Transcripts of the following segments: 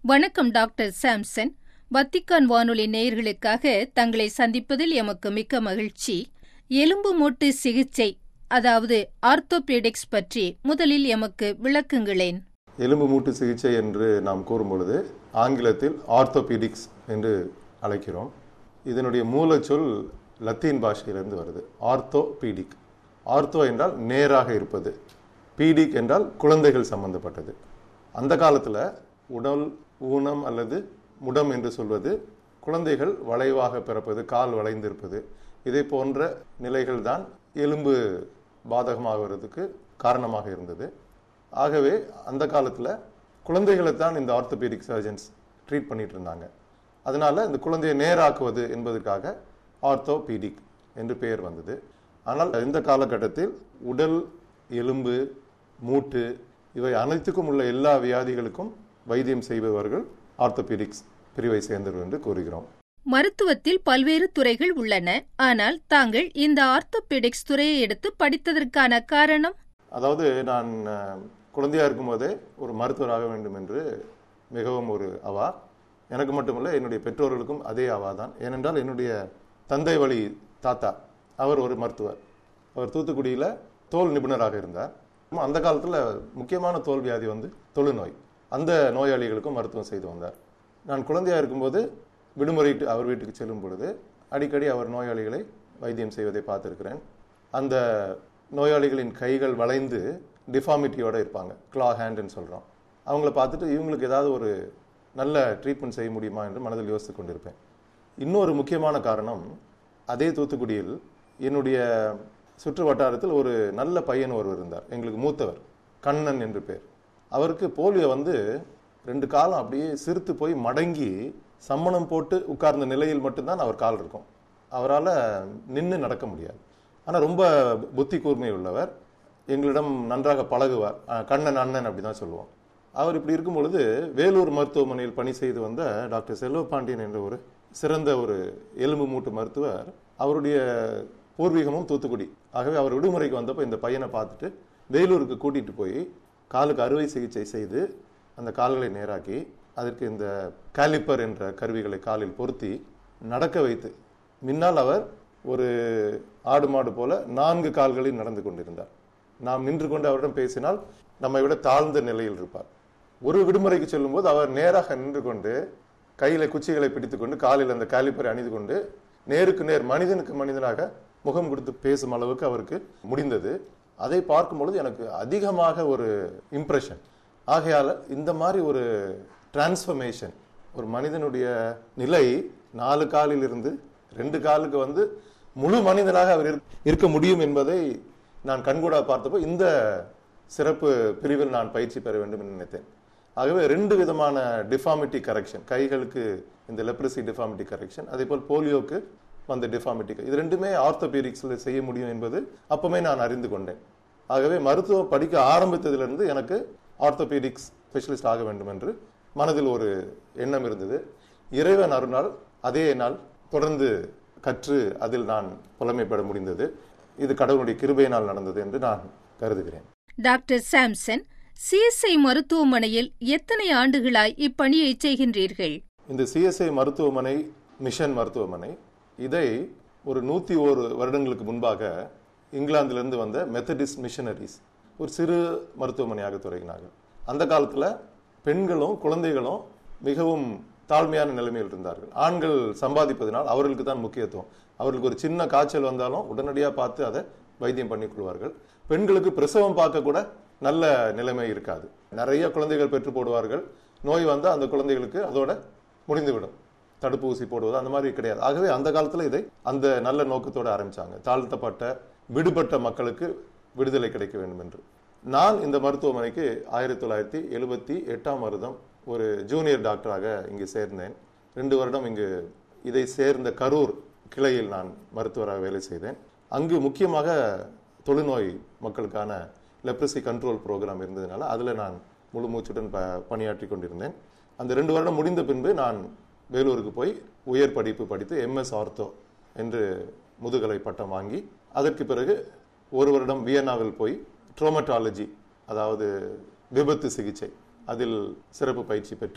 வணக்கம் doctor Samson Vatican வானொலி நேயர்களுக்காக தங்களை சந்திப்பதில் எமக்கு மிக்க மகிழ்ச்சி எலும்பு மூட்டு சிகிச்சை அதாவது ஆர்த்தோபீடிக்ஸ் பற்றி முதலில் எமக்கு விளக்குங்களேன் எலும்பு மூட்டு சிகிச்சை என்று நாம் கூறும் பொழுது ஆங்கிலத்தில் ஆர்த்தோபீடிக்ஸ் என்று அழைக்கிறோம் இதனுடைய மூலச்சொல் லத்தீன் பாஷையிலிருந்து வருது ஆர்த்தோபீடிக் ஆர்த்தோ என்றால் நேராக இருப்பது பீடிக் என்றால் குழந்தைகள் சம்பந்தப்பட்டது அந்த காலத்தில் உடல் ஊனம் அல்லது முடம் என்று சொல்வது குழந்தைகள் வளைவாக பிறப்பது கால் வளைந்திருப்பது இதை போன்ற நிலைகள் தான் எலும்பு பாதகமாகிறதுக்கு காரணமாக இருந்தது ஆகவே அந்த காலத்தில் குழந்தைகளை தான் இந்த ஆர்த்தோபீடிக் சர்ஜன்ஸ் ட்ரீட் பண்ணிட்டு இருந்தாங்க அதனால இந்த குழந்தையை நேராக்குவது என்பதற்காக ஆர்த்தோபீடிக் என்று பெயர் வந்தது ஆனால் இந்த காலகட்டத்தில் உடல் எலும்பு மூட்டு இவை அனைத்துக்கும் உள்ள எல்லா வியாதிகளுக்கும் வைத்தியம் செய்பவர்கள் ஆர்த்தோபீடிக்ஸ் பிரிவை சேர்ந்தவர் என்று கூறுகிறோம் மருத்துவத்தில் பல்வேறு துறைகள் உள்ளன ஆனால் தாங்கள் இந்த ஆர்த்தோபீடிக்ஸ் துறையை எடுத்து படித்ததற்கான காரணம் அதாவது நான் அஹ், குழந்தையா இருக்கும்போதே ஒரு மருத்துவராக வேண்டும் என்று மிகவும் ஒரு அவா எனக்கு மட்டுமல்ல என்னுடைய பெற்றோர்களுக்கும் அதே அவா தான் ஏனென்றால் என்னுடைய தந்தை வழி தாத்தா அவர் ஒரு மருத்துவர் அவர் தூத்துக்குடியில் தோல் நிபுணராக இருந்தார் அந்த காலத்தில் முக்கியமான தோல் வியாதி வந்து தொழுநோய் அந்த நோயாளிகளுக்கும் மருத்துவம் செய்து வந்தார் நான் குழந்தையா இருக்கும்போது விடுமுறை அவர் வீட்டுக்கு செல்லும் பொழுது அடிக்கடி அவர் நோயாளிகளை வைத்தியம் செய்வதை பார்த்திருக்கிறேன் அந்த நோயாளிகளின் கைகள் வளைந்து டிஃபார்மிட்டியோட இருப்பாங்க கிளா ஹேண்டுன்னு சொல்கிறோம் அவங்கள பார்த்துட்டு இவங்களுக்கு ஏதாவது ஒரு நல்ல ட்ரீட்மெண்ட் செய்ய முடியுமா என்று மனதில் யோசித்து கொண்டிருப்பேன் இன்னொரு முக்கியமான காரணம் அதே தூத்துக்குடியில் என்னுடைய சுற்று வட்டாரத்தில் ஒரு நல்ல பையன் ஒருவர் இருந்தார் எங்களுக்கு மூத்தவர் கண்ணன் என்று பேர் அவருக்கு போலியோ வந்து ரெண்டு காலம் அப்படியே சிறுத்து போய் மடங்கி சம்மணம் போட்டு உட்கார்ந்த நிலையில் மட்டும்தான் அவர் கால் இருக்கும் அவரால் நின்று நடக்க முடியாது ஆனால் ரொம்ப புத்தி கூர்மை உள்ளவர் எங்களிடம் நன்றாக பழகுவார் அஹ், கண்ணன் அண்ணன் அப்படி தான் சொல்லுவோம் அவர் இப்படி இருக்கும் பொழுது வேலூர் மருத்துவமனையில் பணி செய்து வந்த டாக்டர் செல்வபாண்டியன் என்ற ஒரு சிறந்த ஒரு எலும்பு மூட்டு மருத்துவர் அவருடைய பூர்வீகமும் தூத்துக்குடி ஆகவே அவர் விடுமுறைக்கு வந்தப்போ இந்த பையனை பார்த்துட்டு வேலூருக்கு கூட்டிட்டு போய் காலுக்கு அறுவை சிகிச்சை செய்து அந்த கால்களை நேராக்கி அதற்கு இந்த காலிப்பர் என்ற கருவிகளை காலில் பொருத்தி நடக்க வைத்து முன்னால் அவர் ஒரு ஆடு மாடு போல நான்கு கால்களில் நடந்து கொண்டிருந்தார் நாம் நின்று கொண்டு அவரிடம் பேசினால் நம்மை விட தாழ்ந்த நிலையில் இருப்பார் ஒரு விடுமுறைக்கு செல்லும்போது அவர் நேராக நின்று கொண்டு கையில குச்சிகளை பிடித்துக்கொண்டு காலில் அந்த காலிப்பரை அணிந்து கொண்டு நேருக்கு நேர் மனிதனுக்கு மனிதனாக முகம் கொடுத்து பேசும் அளவுக்கு அவருக்கு முடிந்தது அதை பார்க்கும் பொழுது எனக்கு அதிகமாக ஒரு இம்ப்ரெஷன் ஆகையால இந்த மாதிரி ஒரு டிரான்ஸ்ஃபர்மேஷன் ஒரு மனிதனுடைய நிலை நாலு காலில் இருந்து ரெண்டு காலுக்கு வந்து முழு மனிதனாக அவர் இருக்க- இருக்க முடியும் என்பதை நான் கண்கூடா பார்த்தப்போ இந்த சிறப்பு பிரிவில் நான் பயிற்சி பெற வேண்டும் என்று நினைத்தேன் ஆகவே ரெண்டு விதமான டிஃபார்மிட்டி கரெக்ஷன் கைகளுக்கு இந்த லெப்ரசி டிஃபார்மிட்டி கரெக்ஷன் அதே போல் போலியோக்கு வந்த டிஃபார்மிட்டி இது ரெண்டுமே ஆர்த்தோபீடிக்ஸில் செய்ய முடியும் என்பது அப்பவுமே நான் அறிந்து கொண்டேன் ஆகவே மருத்துவம் படிக்க ஆரம்பித்ததிலிருந்து எனக்கு ஆர்த்தோபீடிக்ஸ் ஸ்பெஷலிஸ்ட் ஆக வேண்டும் என்று மனதில் ஒரு எண்ணம் இருந்தது இறைவன் அருளால் அதே நாள் தொடர்ந்து கற்று அதில் நான் புலமைப்பட முடிந்தது இது கடவுளுடைய கிருபையினால் நடந்தது என்று நான் கருதுகிறேன் டாக்டர் சாம்சன் சிஎஸ்ஐ மருத்துவமனையில் எத்தனை ஆண்டுகளாய் இப்பணியை செய்கின்றீர்கள் இந்த சிஎஸ்ஐ மருத்துவமனை மிஷன் மருத்துவமனை இதை ஒரு நூற்றி ஒரு வருடங்களுக்கு முன்பாக இங்கிலாந்திலிருந்து வந்த மெத்தடிஸ்ட் மிஷனரிஸ் ஒரு சிறு மருத்துவமனையாக தொடங்கினார்கள் அந்த காலத்தில் பெண்களும் குழந்தைகளும் மிகவும் தாழ்மையான நிலைமையில் இருந்தார்கள் ஆண்கள் சம்பாதிப்பதனால் அவர்களுக்கு தான் முக்கியத்துவம் அவர்களுக்கு ஒரு சின்ன காய்ச்சல் வந்தாலும் உடனடியாக பார்த்து அதை வைத்தியம் பண்ணிக் கொள்வார்கள் பெண்களுக்கு பிரசவம் பார்க்க கூட நல்ல நிலைமை இருக்காது நிறைய குழந்தைகள் பெற்று போடுவார்கள் நோய் வந்தால் அந்த குழந்தைகளுக்கு அதோட முடிந்துவிடும் தடுப்பூசி போடுவது அந்த மாதிரி கிடையாது ஆகவே அந்த காலத்துல இதை அந்த நல்ல நோக்கத்தோட ஆரம்பிச்சாங்க தாழ்த்தப்பட்ட விடுபட்ட மக்களுக்கு விடுதலை கிடைக்க வேண்டும் என்று நான் இந்த மருத்துவமனைக்கு ஆயிரத்தி தொள்ளாயிரத்தி எழுபத்தி எட்டாம் வருடம் ஒரு ஜூனியர் டாக்டராக இங்கு சேர்ந்தேன் ரெண்டு வருடம் இங்கு இதை சேர்ந்த கரூர் கிளையில் நான் மருத்துவராக வேலை செய்தேன் அங்கு முக்கியமாக தொழுநோய் மக்களுக்கான லெப்ரசி கண்ட்ரோல் ப்ரோக்ராம் இருந்ததுனால அதில் நான் முழு மூச்சுடன் ப பணியாற்றி கொண்டிருந்தேன் அந்த ரெண்டு வருடம் முடிந்த பின்பு நான் வேலூருக்கு போய் உயர் படிப்பு படித்து எம்எஸ் ஆர்த்தோ என்று முதுகலை பட்டம் வாங்கி அதற்கு பிறகு ஒரு வருடம் வியன்னாவில் போய் ட்ரோமட்டாலஜி அதாவது விபத்து சிகிச்சை அதில் சிறப்பு பயிற்சி பெற்று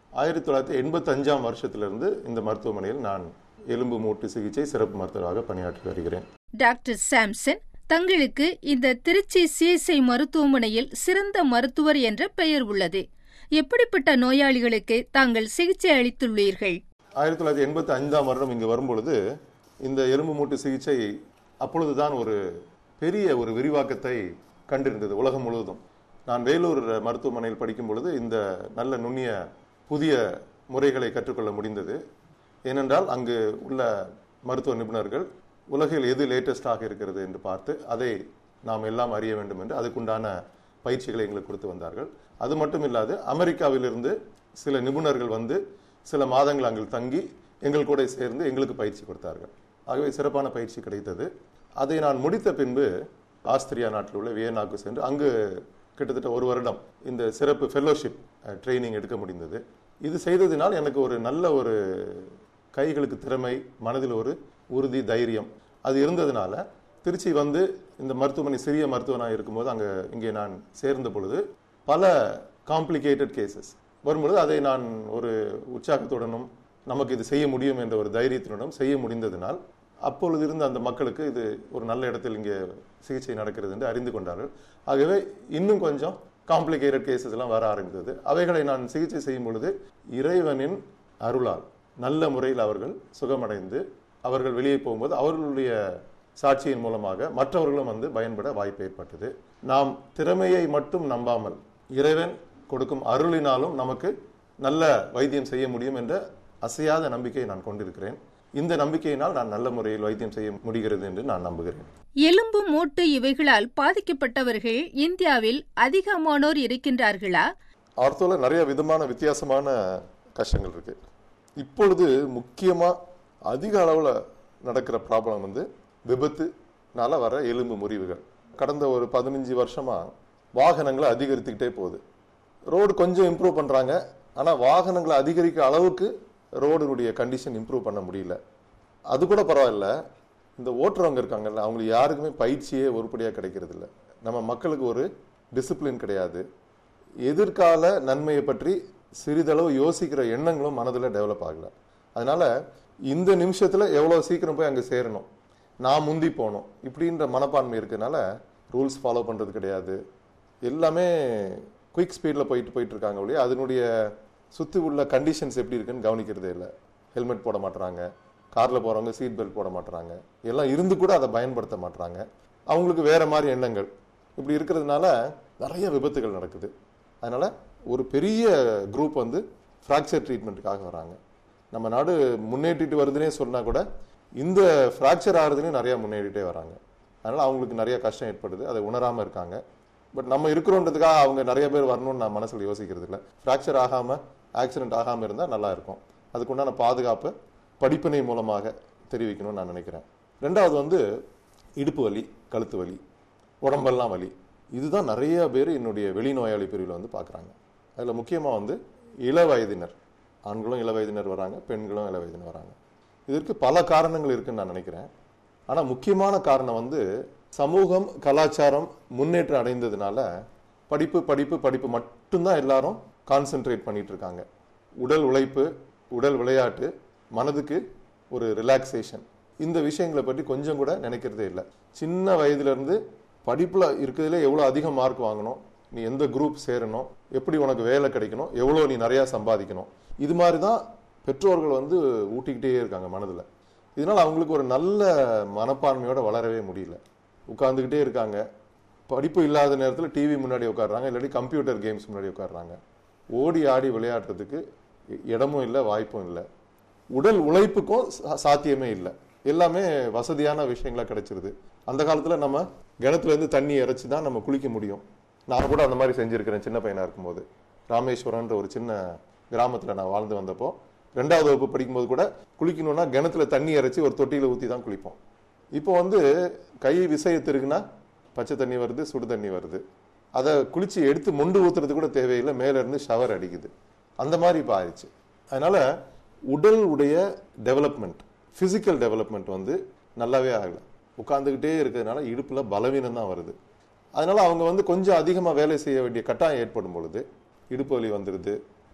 ஆயிரத்தி தொள்ளாயிரத்தி எண்பத்தஞ்சாம் வருஷத்திலிருந்து இந்த மருத்துவமனையில் நான் எலும்பு மூட்டு சிகிச்சை சிறப்பு மருத்துவராக பணியாற்றி வருகிறேன் டாக்டர் சாம்சன் தங்களுக்கு இந்த திருச்சி சிஎஸ்ஐ மருத்துவமனையில் சிறந்த மருத்துவர் என்ற பெயர் உள்ளது எப்படிப்பட்ட நோயாளிகளுக்கு தாங்கள் சிகிச்சை அளித்துள்ளீர்கள் ஆயிரத்தி தொள்ளாயிரத்தி எண்பத்தி ஐந்தாம் வருடம் இங்கு வரும்பொழுது இந்த எலும்பு மூட்டு சிகிச்சை அப்பொழுதுதான் ஒரு பெரிய ஒரு விரிவாக்கத்தை கண்டிருந்தது உலகம் முழுவதும் நான் வேலூர் மருத்துவமனையில் படிக்கும் பொழுது இந்த நல்ல நுண்ணிய புதிய முறைகளை கற்றுக்கொள்ள முடிந்தது ஏனென்றால் அங்கு உள்ள மருத்துவ நிபுணர்கள் உலகில் எது லேட்டஸ்டாக இருக்கிறது என்று பார்த்து அதை நாம் எல்லாம் அறிய வேண்டும் என்று அதுக்குண்டான பயிற்சிகளை எங்களுக்கு கொடுத்து வந்தார்கள் அது மட்டும் இல்லாது அமெரிக்காவிலிருந்து சில நிபுணர்கள் வந்து சில மாதங்கள் அங்கு தங்கி எங்கள் கூட சேர்ந்து எங்களுக்கு பயிற்சி கொடுத்தார்கள் ஆகவே சிறப்பான பயிற்சி கிடைத்தது அதை நான் முடித்த பின்பு ஆஸ்திரியா நாட்டில் உள்ள வியன்னாக்கு சென்று அங்கு கிட்டத்தட்ட ஒரு வருடம் இந்த சிறப்பு ஃபெல்லோஷிப் ட்ரைனிங் எடுக்க முடிந்தது இது செய்ததினால் எனக்கு ஒரு நல்ல ஒரு கைகளுக்கு திறமை மனதில் ஒரு உறுதி தைரியம் அது இருந்ததுனால திருச்சி வந்து இந்த மருத்துவமனை சிறிய மருத்துவனாக இருக்கும்போது அங்கே இங்கே நான் சேர்ந்த பொழுது பல காம்ப்ளிகேட்டட் கேசஸ் வரும்பொழுது அதை நான் ஒரு உற்சாகத்துடனும் நமக்கு இது செய்ய முடியும் என்ற ஒரு தைரியத்துடனும் செய்ய முடிந்ததினால் அப்பொழுது இருந்த அந்த மக்களுக்கு இது ஒரு நல்ல இடத்தில் இங்கே சிகிச்சை நடக்கிறது என்று அறிந்து கொண்டார்கள் ஆகவே இன்னும் கொஞ்சம் காம்ப்ளிகேட்டட் கேசஸ் எல்லாம் வர ஆரம்பித்தது அவைகளை நான் சிகிச்சை செய்யும் பொழுது இறைவனின் அருளால் நல்ல முறையில் அவர்கள் சுகமடைந்து அவர்கள் வெளியே போகும்போது அவர்களுடைய சாட்சியின் மூலமாக மற்றவர்களும் வந்து பயன்பட வாய்ப்பு ஏற்பட்டது நாம் திறமையை மட்டும் நம்பாமல் இறைவன் கொடுக்கும் அருளினாலும் நமக்கு நல்ல வைத்தியம் செய்ய முடியும் என்ற அசையாத நம்பிக்கையை நான் கொண்டிருக்கிறேன் இந்த நம்பிக்கையினால் நான் நல்ல முறையில் வைத்தியம் செய்ய முடிகிறது என்று நான் நம்புகிறேன் எலும்பு மூட்டு இவைகளால் பாதிக்கப்பட்டவர்கள் இந்தியாவில் அதிகமானோர் இருக்கின்றார்களா ஆர்த்தோல நிறைய விதமான வித்தியாசமான கஷ்டங்கள் இருக்கு இப்பொழுது முக்கியமா அதிக அளவில் நடக்கிற ப்ராப்ளம் வந்து விபத்துனால வர எலும்பு முறிவுகள் கடந்த ஒரு பதினஞ்சு வருஷமா வாகனங்களை அதிகரித்துக்கிட்டே போகுது ரோடு கொஞ்சம் இம்ப்ரூவ் பண்றாங்க ஆனா வாகனங்களை அதிகரிக்க அளவுக்கு ரோடுடைய கண்டிஷன் இம்ப்ரூவ் பண்ண முடியல அது கூட பரவாயில்ல இந்த ஓட்டுறவங்க இருக்காங்கல்ல அவங்களுக்கு யாருக்குமே பயிற்சியே உருப்படியாக கிடைக்கிறது இல்ல நம்ம மக்களுக்கு ஒரு டிசிப்ளின் கிடையாது எதிர்கால நன்மையை பற்றி சிறிதளவு யோசிக்கிற எண்ணங்களும் மனதில் டெவலப் ஆகல அதனால இந்த நிமிஷத்துல எவ்வளவு சீக்கிரம் போய் அங்க சேரணும் நான் முந்தி போகணும் இப்படின்ற மனப்பான்மை இருக்கனால ரூல்ஸ் ஃபாலோ பண்றது கிடையாது எல்லாமே குயிக் ஸ்பீடில் போயிட்டு போயிட்டு இருக்காங்க ஒழிய அதனுடைய சுற்றி உள்ள கண்டிஷன்ஸ் எப்படி இருக்குன்னு கவனிக்கிறதே இல்லை ஹெல்மெட் போட மாட்டுறாங்க காரில் போகிறவங்க சீட் பெல்ட் போட மாட்டுறாங்க எல்லாம் இருந்து கூட அதை பயன்படுத்த மாட்டுறாங்க அவங்களுக்கு வேற மாதிரி எண்ணங்கள் இப்படி இருக்கிறதுனால நிறைய விபத்துகள் நடக்குது அதனால ஒரு பெரிய குரூப் வந்து ஃப்ராக்சர் ட்ரீட்மெண்ட்டுக்காக வராங்க நம்ம நாடு முன்னேற்றிட்டு வருதுன்னே சொன்னா கூட இந்த ஃப்ராக்சர் ஆகிறதுலையும் நிறைய முன்னேறிட்டே வராங்க அதனால அவங்களுக்கு நிறைய கஷ்டம் ஏற்படுது அதை உணராம இருக்காங்க பட் நம்ம இருக்கிறோன்றதுக்காக அவங்க நிறைய பேர் வரணும்னு நான் மனசுல யோசிக்கிறது இல்லை ஃப்ராக்சர் ஆகாம ஆக்சிடென்ட் ஆகாம இருந்தா நல்லா இருக்கும் அதுக்குண்டான பாதுகாப்பு படிப்பினை மூலமாக தெரிவிக்கணும்னு நான் நினைக்கிறேன் ரெண்டாவது வந்து இடுப்பு வலி கழுத்து வலி உடம்பெல்லாம் வலி இதுதான் நிறைய பேர் என்னுடைய வெளிநோயாளி பிரிவில் வந்து பார்க்குறாங்க அதில் முக்கியமாக வந்து இள வயதினர் ஆண்களும் இள வயதினர் வராங்க பெண்களும் இள வயதினர் வராங்க இதற்கு பல காரணங்கள் இருக்குன்னு நான் நினைக்கிறேன் ஆனால் முக்கியமான காரணம் வந்து சமூகம் கலாச்சாரம் முன்னேற்றம் அடைந்ததுனால படிப்பு படிப்பு படிப்பு மட்டும்தான் எல்லாரும் கான்சென்ட்ரேட் பண்ணிட்டு இருக்காங்க உடல் உழைப்பு உடல் விளையாட்டு மனதுக்கு ஒரு ரிலாக்ஸேஷன் இந்த விஷயங்களை பற்றி கொஞ்சம் கூட நினைக்கிறதே இல்லை சின்ன வயதுல இருந்து படிப்புல இருக்கிறதுல எவ்வளவு அதிக மார்க் வாங்கணும் நீ எந்த குரூப் சேரணும் எப்படி உனக்கு வேலை கிடைக்கணும் எவ்வளோ நீ நிறைய சம்பாதிக்கணும் இது மாதிரி தான் பெற்றோர்கள் வந்து ஊட்டிக்கிட்டே இருக்காங்க மனதில் இதனால அவங்களுக்கு ஒரு நல்ல மனப்பான்மையோட வளரவே முடியல உட்கார்ந்துக்கிட்டே இருக்காங்க படிப்பு இல்லாத நேரத்தில் டிவி முன்னாடி உட்காடுறாங்க இல்லாட்டி கம்ப்யூட்டர் கேம்ஸ் முன்னாடி உட்காடுறாங்க ஓடி ஆடி விளையாடுறதுக்கு இ- இடமும் இல்லை வாய்ப்பும் இல்லை உடல் உழைப்புக்கும் சா- சாத்தியமே இல்லை எல்லாமே வசதியான விஷயங்களா கிடைச்சிருது அந்த காலத்துல நம்ம கிணத்துல இருந்து தண்ணி இறைச்சி தான் நம்ம குளிக்க முடியும் நான் கூட அந்த மாதிரி செஞ்சிருக்கிறேன் சின்ன பையனா இருக்கும்போது ராமேஸ்வரம்ன்ற ஒரு சின்ன கிராமத்துல நான் வாழ்ந்து வந்தப்போ ரெண்டாவது வகுப்பு படிக்கும்போது கூட குளிக்கணும்னா கிணத்துல தண்ணி இறைச்சி ஒரு தொட்டியில ஊத்தி தான் குளிப்போம் இப்போ வந்து கை விசையத்திருக்குன்னா பச்சை தண்ணி வருது சுடு தண்ணி வருது அதை குளிச்சு எடுத்து மொண்டு ஊத்துறது கூட தேவையில்லை மேல இருந்து ஷவர் அடிக்குது அந்த மாதிரி இப்போ ஆயிடுச்சு அதனால உடல் உடைய டெவலப்மெண்ட் பிசிக்கல் டெவலப்மெண்ட் வந்து நல்லாவே ஆகல உட்கார்ந்துக்கிட்டே இருக்கிறதுனால இடுப்புல பலவீனம் தான் வருது அதனால அவங்க வந்து கொஞ்சம் அதிகமாக வேலை செய்ய வேண்டிய கட்டாயம் ஏற்படும் பொழுது இடுப்பு வலி வந்துடுது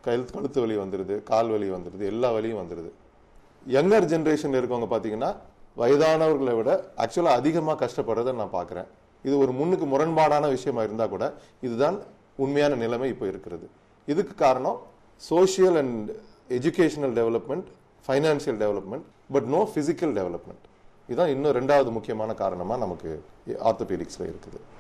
கழுத்து கழுத்து வலி வந்துடுது கால் வலி வந்துடுது எல்லா வலியும் வந்துடுது யங்கர் ஜென்ரேஷன்ல இருக்கவங்க பார்த்தீங்கன்னா வயதானவர்களை விட ஆக்சுவலாக அதிகமாக கஷ்டப்படுறதை நான் பார்க்குறேன் இது ஒரு முன்னுக்கு முரண்பாடான விஷயமா இருந்தால் கூட இதுதான் உண்மையான நிலைமை இப்போ இருக்கிறது இதுக்கு காரணம் social and educational development financial development but no physical development இதுதான் இன்னும் ரெண்டாவது முக்கியமான காரணமாக நமக்கு ஆர்த்தோபீடிக்ஸில் இருக்குது